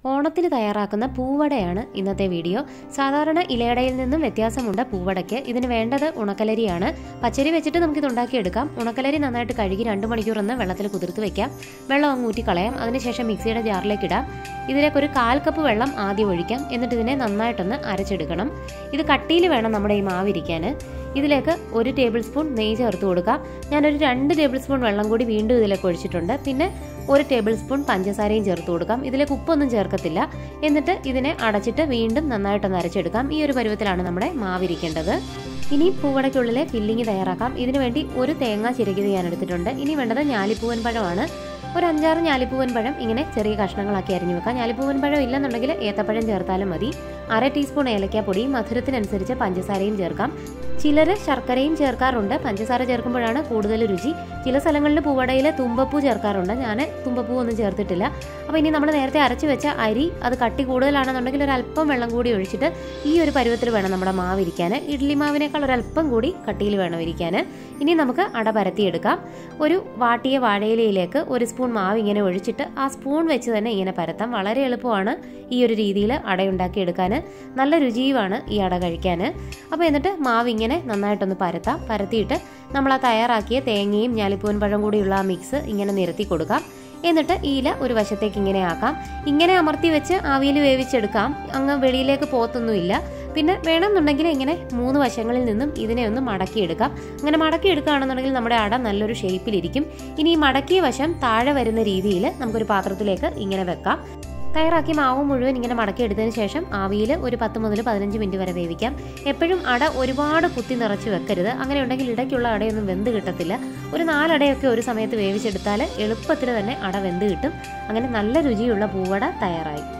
ഓണത്തിന് തയ്യാറാക്കുന്ന പൂവടയാണ് ഇന്നത്തെ വീഡിയോ സാധാരണ ഇലയടയിൽ നിന്നും വ്യത്യാസമുണ്ട് പൂവടയ്ക്ക് ഇതിന് വേണ്ടത് ഉണക്കലരിയാണ് പച്ചരി വെച്ചിട്ട് നമുക്കിത് ഉണ്ടാക്കിയെടുക്കാം ഉണക്കലരി നന്നായിട്ട് കഴുകി രണ്ട് മണിക്കൂർ ഒന്ന് വെള്ളത്തിൽ കുതിർത്ത് വെക്കാം വെള്ളം അങ്ങ് ഊറ്റി കളയാം അതിനുശേഷം മിക്സിയുടെ ജാറിലേക്ക് ഇടാം ഇതിലേക്ക് ഒരു കാൽ കപ്പ് വെള്ളം ആദ്യം ഒഴിക്കാം എന്നിട്ട് ഇതിനെ നന്നായിട്ടൊന്ന് അരച്ചെടുക്കണം ഇത് കട്ടിയിൽ വേണം നമ്മുടെ ഈ മാവിരിക്കാൻ ഇതിലേക്ക് ഒരു ടേബിൾ സ്പൂൺ നെയ്യ് ചേർത്ത് കൊടുക്കാം ഞാനൊരു രണ്ട് ടേബിൾ സ്പൂൺ വെള്ളം കൂടി വീണ്ടും ഇതിലേക്ക് ഒഴിച്ചിട്ടുണ്ട് പിന്നെ ഒരു ടേബിൾ സ്പൂൺ പഞ്ചസാരയും ചേർത്ത് കൊടുക്കാം ഇതിലേക്ക് ഉപ്പൊന്നും ചേർക്കത്തില്ല എന്നിട്ട് ഇതിനെ അടച്ചിട്ട് വീണ്ടും നന്നായിട്ടൊന്ന് അരച്ചെടുക്കാം ഈ ഒരു പരുവത്തിലാണ് നമ്മുടെ മാവിരിക്കേണ്ടത് ഇനി പൂവടയ്ക്കുള്ളിലെ ഫില്ലിങ് തയ്യാറാക്കാം ഇതിനു വേണ്ടി ഒരു തേങ്ങ ചിരകിയത് ഞാൻ എടുത്തിട്ടുണ്ട് ഇനി വേണ്ടത് ഞാലിപ്പൂവൻ പഴമാണ് ഒരു അഞ്ചാറ് ഞാലിപ്പൂവൻ പഴം ഇങ്ങനെ ചെറിയ കഷ്ണങ്ങളാക്കി അരിഞ്ഞു വെക്കാം ഞാലിപ്പൂവൻ പഴം ഇല്ലെന്നുണ്ടെങ്കിൽ ഏത്തപ്പഴം ചേർത്താലും മതി അര ടീസ്പൂൺ ഏലക്കാപ്പൊടി മധുരത്തിനനുസരിച്ച് പഞ്ചസാരയും ചേർക്കാം ചിലർ ശർക്കരയും ചേർക്കാറുണ്ട് പഞ്ചസാര ചേർക്കുമ്പോഴാണ് കൂടുതൽ രുചി ചില സ്ഥലങ്ങളിൽ പൂവടയിൽ തുമ്പപ്പൂ ചേർക്കാറുണ്ട് ഞാൻ തുമ്പപ്പൂ ഒന്നും ചേർത്തിട്ടില്ല അപ്പോൾ ഇനി നമ്മൾ നേരത്തെ അരച്ച് വെച്ച അരി അത് കട്ടി കൂടുതലാണെന്നുണ്ടെങ്കിൽ ഒരു അല്പം വെള്ളം കൂടി ഒഴിച്ചിട്ട് ഈ ഒരു പരുവത്തിൽ വേണം നമ്മുടെ മാവ് ഇരിക്കാൻ ഇഡ്ലി മാവിനേക്കാൾ ഒരു അല്പം കൂടി കട്ടിയിൽ വേണം ഇരിക്കാൻ ഇനി നമുക്ക് അട പരത്തിയെടുക്കാം ഒരു വാട്ടിയ വാഴയിലയിലേക്ക് ഒരു സ്പൂൺ മാവ് ഇങ്ങനെ ഒഴിച്ചിട്ട് ആ സ്പൂൺ വെച്ച് തന്നെ ഇങ്ങനെ പരത്താം വളരെ എളുപ്പമാണ് ഈ ഒരു രീതിയിൽ അടയുണ്ടാക്കി എടുക്കാൻ നല്ല രുചിയുമാണ് ഈ അട കഴിക്കാൻ അപ്പോൾ എന്നിട്ട് മാവ് ഇങ്ങനെ നന്നായിട്ടൊന്ന് പരത്താം പരത്തിയിട്ട് നമ്മൾ ആ തയ്യാറാക്കിയ തേങ്ങയും ഞാലിപ്പൂവൻ പഴം കൂടിയുള്ള ആ മിക്സ് ഇങ്ങനെ നിരത്തി കൊടുക്കാം എന്നിട്ട് ഈല ഒരു വശത്തേക്ക് ഇങ്ങനെ ആക്കാം ഇങ്ങനെ അമർത്തി വെച്ച് ആവിയിൽ വേവിച്ചെടുക്കാം അങ്ങ് വെളിയിലേക്ക് പോത്തൊന്നുമില്ല പിന്നെ വേണമെന്നുണ്ടെങ്കിൽ ഇങ്ങനെ മൂന്ന് വശങ്ങളിൽ നിന്നും ഇതിനെ ഒന്ന് മടക്കിയെടുക്കാം അങ്ങനെ മടക്കിയെടുക്കുകയാണെന്നുണ്ടെങ്കിൽ നമ്മുടെ അട നല്ലൊരു ഷേപ്പിലിരിക്കും ഇനി ഈ മടക്കിയ വശം താഴെ വരുന്ന രീതിയിൽ നമുക്കൊരു പാത്രത്തിലേക്ക് ഇങ്ങനെ വെക്കാം തയ്യാറാക്കി മാവ് മുഴുവൻ ഇങ്ങനെ മടക്കി എടുത്തതിന് ശേഷം ആവിയിൽ ഒരു പത്ത് മുതൽ പതിനഞ്ച് മിനിറ്റ് വരെ വേവിക്കാം എപ്പോഴും അട ഒരുപാട് കുത്തി നിറച്ച് വെക്കരുത് അങ്ങനെ ഉണ്ടെങ്കിൽ ഇടയ്ക്കുള്ള അടയൊന്നും വെന്ത് കിട്ടത്തില്ല ഒരു നാലടയൊക്കെ ഒരു സമയത്ത് വേവിച്ചെടുത്താൽ എളുപ്പത്തിൽ തന്നെ അട വെന്ത് കിട്ടും അങ്ങനെ നല്ല രുചിയുള്ള പൂവട തയ്യാറായി